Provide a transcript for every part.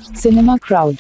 Cinema Crowd.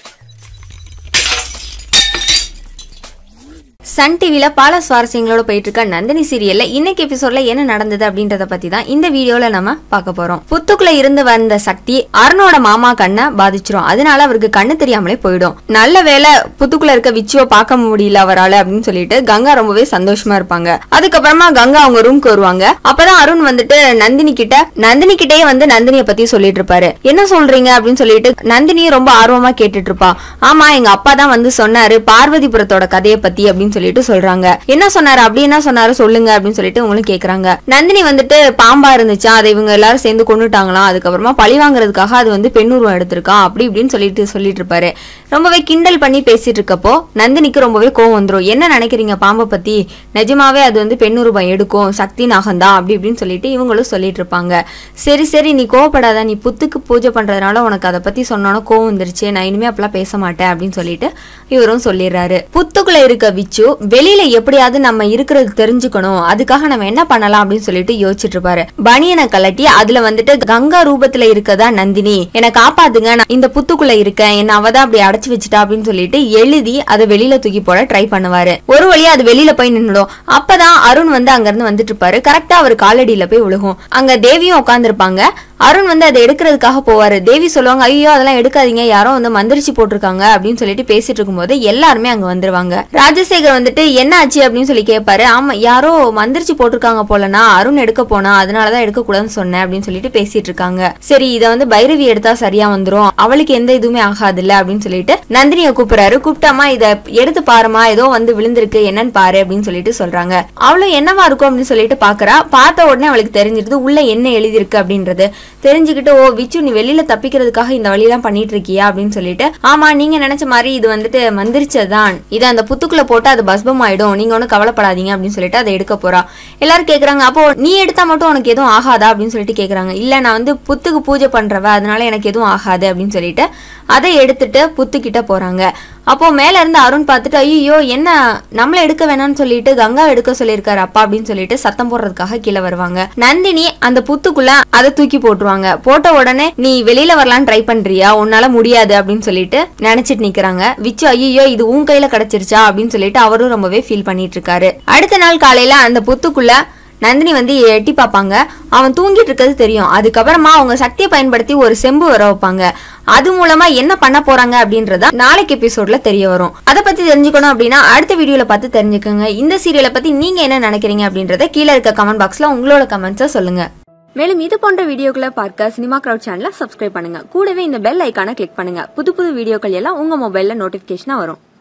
Sun டிவில பல சுவாரஸ்யங்களோட போயிட்டு இருக்க நந்தினி சீரியல்ல இன்னைக்கு எபிசோட்ல என்ன நடந்தது அப்படின்றத பத்தி தான் இந்த வீடியோல நம்ம பார்க்க போறோம் புத்துக்குள்ள இருந்து வந்த சக்தி அருணோட மாமா கண்ணை பாதிச்சிரும் அதனால அவருக்கு கண்ணு தெரியாமலே போயிடும் நல்ல வேளை புத்துக்குள்ள இருக்க விச்சுவை பார்க்க முடியல அவரால அப்படின்னு சொல்லிட்டு கங்கா ரொம்பவே சந்தோஷமா இருப்பாங்க அதுக்கப்புறமா கங்கா அவங்க ரூம்க்கு வருவாங்க அப்பதான் அருண் வந்துட்டு நந்தினி கிட்ட நந்தினி கிட்டயே வந்து நந்தினிய பத்தி சொல்லிட்டு இருப்பாரு என்ன சொல்றீங்க அப்படின்னு சொல்லிட்டு நந்தினி ரொம்ப ஆர்வமா கேட்டுட்டு இருப்பா ஆமா எங்க அப்பா தான் வந்து சொன்னாரு பார்வதிபுரத்தோட கதையை பத்தி அப்படின்னு சொல்லிட்டு சொல்றாங்க என்ன சொன்னாரு அப்படி என்ன சொன்னாரு சொல்லுங்க அப்படின்னு சொல்லிட்டு உங்களும் கேக்குறாங்க நந்தினி வந்துட்டு பாம்பா இருந்துச்சா அதை இவங்க எல்லாரும் சேர்ந்து கொண்டுட்டாங்களாம் அதுக்கப்புறமா பழி வாங்குறதுக்காக அது வந்து பெண்ணுருவம் எடுத்திருக்கான் அப்படி இப்படின்னு சொல்லிட்டு சொல்லிட்டு இருப்பாரு ரொம்பவே கிண்டல் பண்ணி பேசிட்டு இருக்கப்போ நந்தினிக்கு ரொம்பவே கோவம் வந்துரும் என்ன நினைக்கிறீங்க பாம்பை பத்தி நிஜமாவே அது வந்து பெண்ணுருவம் எடுக்கும் சக்தி நாகந்தான் அப்படி இப்படின்னு சொல்லிட்டு இவங்களும் சொல்லிட்டு இருப்பாங்க சரி சரி நீ கோவப்படாத நீ புத்துக்கு பூஜை பண்றதுனால உனக்கு அதை பத்தி சொன்னோன்னா கோவம் வந்துருச்சு நான் இனிமே அப்பெல்லாம் பேச மாட்டேன் அப்படின்னு சொல்லிட்டு இவரும் சொல்லிடுறாரு புத்துக்குள்ள இருக்க விச்சு வெளியில எப்படியாவது நம்ம இருக்கிறது தெரிஞ்சுக்கணும் அதுக்காக நம்ம என்ன பண்ணலாம் அப்படின்னு சொல்லிட்டு யோசிச்சுட்டு இருப்பாரு பனியனை கலட்டி அதுல வந்துட்டு கங்கா ரூபத்துல இருக்கதா நந்தினி என்னை காப்பாத்துங்க நான் இந்த புத்துக்குள்ள இருக்கேன் என்ன அவதான் அப்படி அடைச்சு வச்சுட்டா அப்படின்னு சொல்லிட்டு எழுதி அதை வெளியில தூக்கி போட ட்ரை பண்ணுவாரு ஒரு வழியா அது வெளியில போய் நின்னுடும் அப்பதான் அருண் வந்து அங்க இருந்து வந்துட்டு இருப்பாரு கரெக்டா அவர் காலடியில போய் விழுகும் அங்க தேவியும் உட்காந்துருப்பாங்க அருண் வந்து அதை எடுக்கிறதுக்காக போவாரு தேவி சொல்லுவாங்க ஐயோ அதெல்லாம் எடுக்காதீங்க யாரோ வந்து மந்திரிச்சு போட்டிருக்காங்க அப்படின்னு சொல்லிட்டு பேசிட்டு இருக்கும்போது எல்லாருமே அங்க வந்துருவாங்க ராஜசேகர் வந்துட்டு என்ன ஆச்சு அப்படின்னு சொல்லி கேட்பாரு ஆமா யாரோ மந்திரிச்சு போட்டிருக்காங்க போலனா அருண் எடுக்க போனா அதனாலதான் எடுக்க கூடாதுன்னு சொன்னேன் அப்படின்னு சொல்லிட்டு பேசிட்டு இருக்காங்க சரி இதை வந்து பைரவி எடுத்தா சரியா வந்துரும் அவளுக்கு எந்த இதுவுமே ஆகாதுல்ல அப்படின்னு சொல்லிட்டு நந்தினியை கூப்பிடுறாரு கூப்பிட்டாமா இத எடுத்து பாருமா ஏதோ வந்து விழுந்திருக்கு என்னன்னு பாரு அப்படின்னு சொல்லிட்டு சொல்றாங்க அவளும் என்னவா இருக்கும் அப்படின்னு சொல்லிட்டு பாக்குறா பார்த்த உடனே அவளுக்கு தெரிஞ்சிருது உள்ள என்ன எழுதியிருக்கு அப்படின்றது தெரிஞ்சுக்கிட்டு ஓ விச்சு நீ வெளியில தப்பிக்கிறதுக்காக இந்த வழியெல்லாம் பண்ணிட்டு இருக்கியா அப்படின்னு சொல்லிட்டு ஆமா நீங்க நினைச்ச மாதிரி இது வந்துட்டு மந்திரிச்சதான் இது அந்த புத்துக்குள்ள போட்டு அது பஸ்பம் ஆயிடும் நீங்க ஒன்றும் கவலைப்படாதீங்க அப்படின்னு சொல்லிட்டு அதை எடுக்க போறா எல்லாரும் கேக்குறாங்க அப்போ நீ எடுத்தா மட்டும் உனக்கு எதுவும் ஆகாதா அப்படின்னு சொல்லிட்டு கேக்குறாங்க இல்ல நான் வந்து புத்துக்கு பூஜை பண்றவ அதனால எனக்கு எதுவும் ஆகாது அப்படின்னு சொல்லிட்டு அதை எடுத்துட்டு புத்துக்கிட்ட போறாங்க அப்போ மேல இருந்து அருண் பார்த்துட்டு ஐயோ என்ன நம்மள எடுக்க வேணாம்னு சொல்லிட்டு கங்கா எடுக்க சொல்லியிருக்காரு அப்பா அப்படின்னு சொல்லிட்டு சத்தம் போடுறதுக்காக கீழே வருவாங்க நந்தினி அந்த புத்துக்குள்ள அதை தூக்கி போட்டுருவாங்க போட்ட உடனே நீ வெளியில வரலான்னு ட்ரை பண்றியா உன்னால முடியாது அப்படின்னு சொல்லிட்டு நினைச்சிட்டு நிக்கிறாங்க விச்சு ஐயோ இது உன் கையில கிடைச்சிருச்சா அப்படின்னு சொல்லிட்டு அவரும் ரொம்பவே ஃபீல் பண்ணிட்டு இருக்காரு அடுத்த நாள் காலையில அந்த புத்துக்குள்ள நந்தினி வந்து எட்டி பார்ப்பாங்க அவன் தூங்கிட்டு இருக்கிறது தெரியும் அதுக்கப்புறமா அவங்க சக்தியை பயன்படுத்தி ஒரு செம்பு வர வைப்பாங்க அது மூலமா என்ன பண்ண போறாங்க அப்படின்றத நாளைக்கு எபிசோட்ல தெரிய வரும் அதை பத்தி தெரிஞ்சுக்கணும் அப்படின்னா அடுத்த வீடியோல பார்த்து தெரிஞ்சுக்கோங்க இந்த சீரியலை பத்தி நீங்க என்ன நினைக்கிறீங்க அப்படின்றத கீழே இருக்க கமெண்ட் பாக்ஸ்ல உங்களோட கமெண்ட்ஸை சொல்லுங்க மேலும் இது போன்ற வீடியோக்களை பார்க்க சினிமா கிரவுட் சேனலை சப்ஸ்கிரைப் பண்ணுங்க கூடவே இந்த பெல் ஐக்கானை கிளிக் பண்ணுங்க புது புது வீடியோக்கள் எல்லாம் உங்க மொபைல்ல நோட்டிபிகேஷனா வரும்